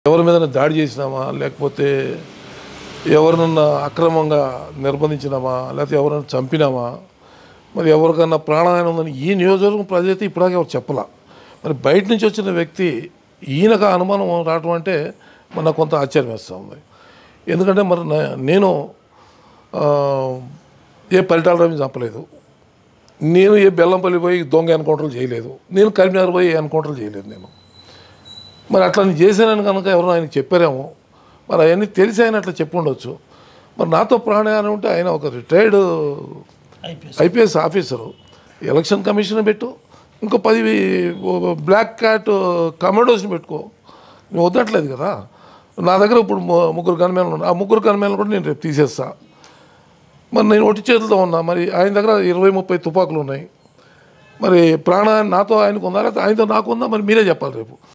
ఎవరి మీద దాడి చేసినామా లేకపోతే ఎవరినన్నా అక్రమంగా నిర్బంధించినామా లేకపోతే ఎవరైనా చంపినామా మరి ఎవరికన్నా ప్రాణహాని ఉందని ఈ నియోజకవర్గం ప్రజలైతే ఇప్పటికే ఎవరు చెప్పలా మరి బయట నుంచి వచ్చిన వ్యక్తి ఈయనకు ఆ అనుమానం రావటం అంటే మరి నాకు కొంత ఆశ్చర్యం వేస్తూ ఉంది ఎందుకంటే మరి నా- నేను ఆ, ఏ పరిటాల రవి చంపలేదు నేను ఏ బెల్లంపల్లి పోయి దొంగ ఎన్కౌంటర్లు చేయలేదు నేను కరీంనగర్ పోయి ఎన్కౌంటర్లు చేయలేదు నేను మరి అట్లా నేను చేశానని కనుక ఎవరో ఆయనకి చెప్పారేమో మరి అవన్నీ తెలిసి ఆయన అట్లా చెప్పి ఉండొచ్చు మరి నాతో ప్రాణహాని ఉంటే ఆయన ఒక retired IPS IPS officer election commission పెట్టు ఇంకో పది బ్లాక్ క్యాట్ కమాండోస్ని పెట్టుకో నువ్వు వద్దట్లేదు కదా నా దగ్గర ఇప్పుడు ము- ముగ్గురు గన్మేన్లు ఉన్నారు ఆ ముగ్గురు గన్మేన్లు కూడా నేను రేపు తీసేస్తా మరి నేను ఒట్టి చేతులతో ఉన్నా మరి ఆయన దగ్గర ఇరవై ముప్పై తుపాకులు ఉన్నాయి మరి ప్రాణ నాతో ఆయనకు ఉందా లేకపోతే ఆయనతో నాకు ఉందా మరి మీరే చెప్పాలి రేపు